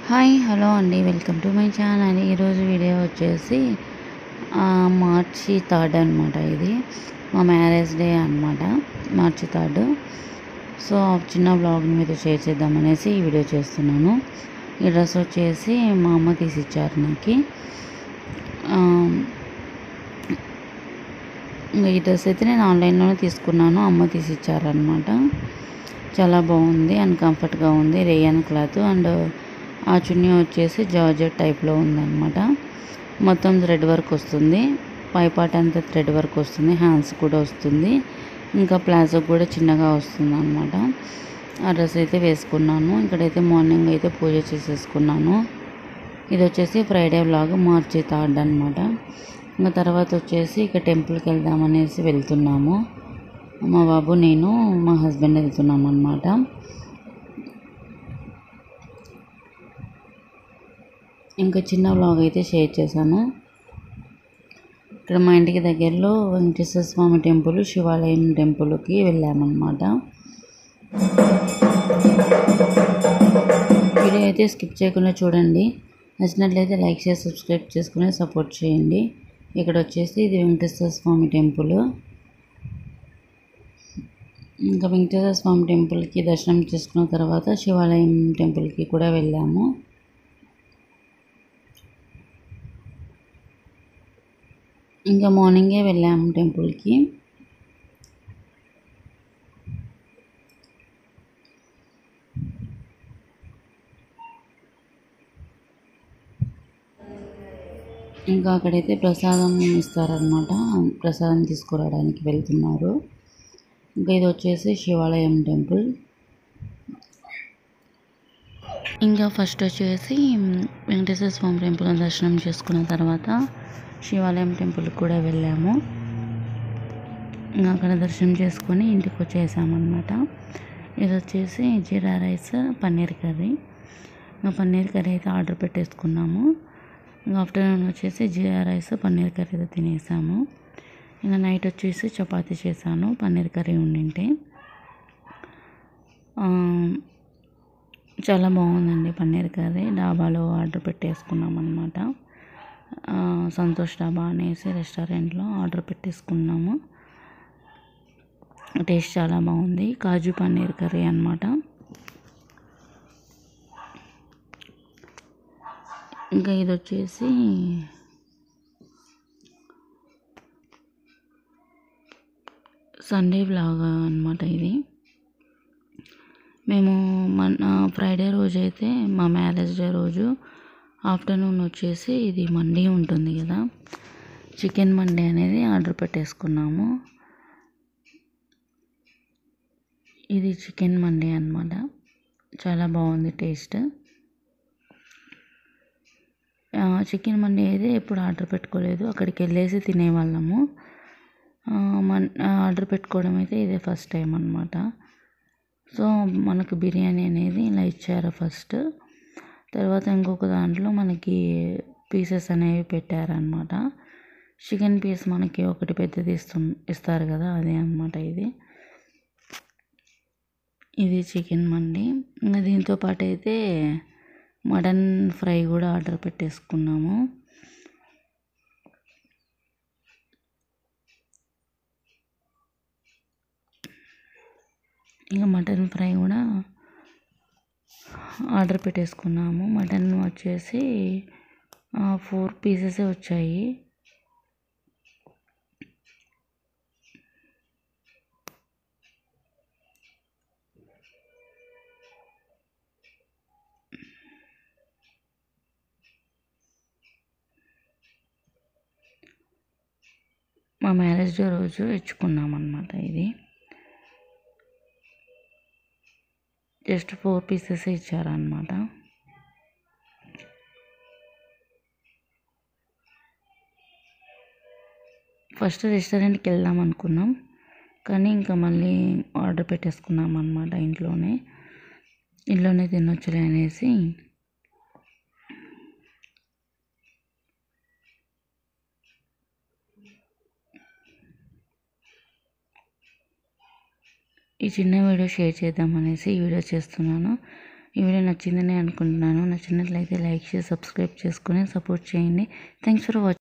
hi hello అండి welcome to my channel ఈరోజు video వచ్చేసి ఆ, మార్చి థర్డ్ అనమాట ఇది మా మ్యారేజ్ డే అనమాట మార్చి థర్డ్ సో ఆ చిన్న బ్లాగ్ మీద షేర్ చేద్దామనేసి ఈ వీడియో చేస్తున్నాను ఈ డ్రెస్ వచ్చేసి మా అమ్మ తీసిచ్చారు నాకు ఆ, ఇంకా ఈ డ్రెస్ అయితే నేను ఆన్లైన్లోనే తీసుకున్నాను అమ్మ తీసిచ్చారనమాట చాలా బాగుంది అండ్ కంఫర్ట్గా ఉంది రేయన్ క్లాత్ అండ్ ఆ చున్నీ వచ్చేసి జార్జెట్ టైప్లో ఉందన్నమాట మొత్తం థ్రెడ్ వర్క్ వస్తుంది పై పార్ట్ అంతా థ్రెడ్ వర్క్ వస్తుంది హ్యాండ్స్ కూడా వస్తుంది ఇంకా ప్లాజో కూడా చిన్నగా వస్తుంది అనమాట ఆ డ్రెస్ అయితే వేసుకున్నాను ఇక్కడైతే మార్నింగ్ అయితే పూజ చేసేసుకున్నాను ఇది వచ్చేసి ఫ్రైడే వ్లాగ్ మార్చి థర్డ్ అనమాట ఇంకా తర్వాత వచ్చేసి ఇక టెంపుల్కి వెళ్దామనేసి వెళ్తున్నాము మా బాబు నేను మా హస్బెండ్ వెళ్తున్నాం అనమాట ఇంకా చిన్న వ్లాగ్ అయితే షేర్ చేశాను ఇక్కడ మా ఇంటికి దగ్గరలో వెంకటేశ్వర స్వామి టెంపుల్ శివాలయం టెంపుల్కి వెళ్ళామన్నమాట వీడియో అయితే స్కిప్ చేయకుండా చూడండి నచ్చినట్లయితే లైక్ చేసి సబ్స్క్రైబ్ చేసుకుని సపోర్ట్ చేయండి ఇక్కడ వచ్చేసి ఇది వెంకటేశ్వర స్వామి టెంపుల్ ఇంకా వెంకటేశ్వర స్వామి టెంపుల్కి దర్శనం చేసుకున్న తర్వాత శివాలయం టెంపుల్కి కూడా వెళ్ళాము ఇంకా మార్నింగే వెళ్ళాము టెంపుల్కి ఇంకా అక్కడైతే ప్రసాదం ఇస్తారనమాట ప్రసాదం తీసుకురావడానికి వెళ్తున్నారు ఇంకా ఇది వచ్చేసి శివాలయం టెంపుల్ ఇంకా ఫస్ట్ వచ్చేసి వెంకటేశ్వర స్వామి టెంపుల్ దర్శనం చేసుకున్న తర్వాత శివాలయం టెంపుల్కి కూడా వెళ్ళాము ఇంకా అక్కడ దర్శనం చేసుకొని ఇంటికి వచ్చేసామన్నమాట ఇది వచ్చేసి జీరా రైస్ పన్నీర్ కర్రీ ఇంకా పన్నీర్ కర్రీ అయితే ఆర్డర్ పెట్టేసుకున్నాము ఇంకా ఆఫ్టర్నూన్ వచ్చేసి జీరా రైస్ పన్నీర్ కర్రీ అయితే తినేసాము ఇంకా నైట్ వచ్చేసి చపాతీ చేశాను పన్నీర్ కర్రీ ఉండింటే ఆ, చాలా బాగుందండి పన్నీర్ కర్రీ డాబాలో ఆర్డర్ పెట్టేసుకున్నాం అనమాట సంతోష్ డాబా అనేసి రెస్టారెంట్లో ఆర్డర్ పెట్టేసుకున్నాము టేస్ట్ చాలా బాగుంది కాజు పన్నీర్ కర్రీ అనమాట ఇంకా ఇది వచ్చేసి సండే వ్లాగ్ అనమాట ఇది మేము మన ఫ్రైడే రోజు అయితే మా మ్యారేజ్ డే రోజు ఆఫ్టర్నూన్ వచ్చేసి ఇది మండీ ఉంటుంది కదా చికెన్ మండీ అనేది ఆర్డర్ పెట్టేసుకున్నాము ఇది చికెన్ మండీ అనమాట చాలా బాగుంది టేస్ట్ చికెన్ మండీ అయితే ఎప్పుడు ఆర్డర్ పెట్టుకోలేదు అక్కడికి వెళ్ళేసి తినేవాళ్ళము ఆ, మన్ ఆర్డర్ పెట్టుకోవడం అయితే ఇదే ఫస్ట్ టైం అనమాట సో మనకు బిర్యానీ అనేది ఇలా ఇచ్చారు ఫస్ట్ తర్వాత ఇంకొక దాంట్లో మనకి పీసెస్ అనేవి పెట్టారనమాట చికెన్ పీస్ మనకి ఒకటి పెద్దది ఇస్తు ఇస్తారు కదా అదే అనమాట ఇది ఇది చికెన్ మండి ఇంకా దీంతో పాటు అయితే మటన్ ఫ్రై కూడా ఆర్డర్ పెట్టేసుకున్నాము ఇంకా మటన్ ఫ్రై కూడా ఆర్డర్ పెట్టేసుకున్నాము మటన్ వచ్చేసి ఫోర్ పీసెసే వచ్చాయి మా మ్యారేజ్ డే రోజు ఇచ్చుకున్నాం అనమాట ఇది జస్ట్ ఫోర్ పీసెస్ ఇచ్చారనమాట ఫస్ట్ రెస్టారెంట్కి వెళ్దాం అనుకున్నాం కానీ ఇంకా మళ్ళీ ఆర్డర్ పెట్టేసుకున్నాం అనమాట ఇంట్లోనే ఇంట్లోనే తినొచ్చులే అనేసి ఈ చిన్న వీడియో షేర్ చేద్దామనేసి ఈ వీడియో చేస్తున్నాను ఈ వీడియో నచ్చిందని అనుకుంటున్నాను నచ్చినట్లయితే లైక్ చేసి సబ్స్క్రైబ్ చేసుకుని సపోర్ట్ చేయండి థ్యాంక్స్ ఫర్ వాచింగ్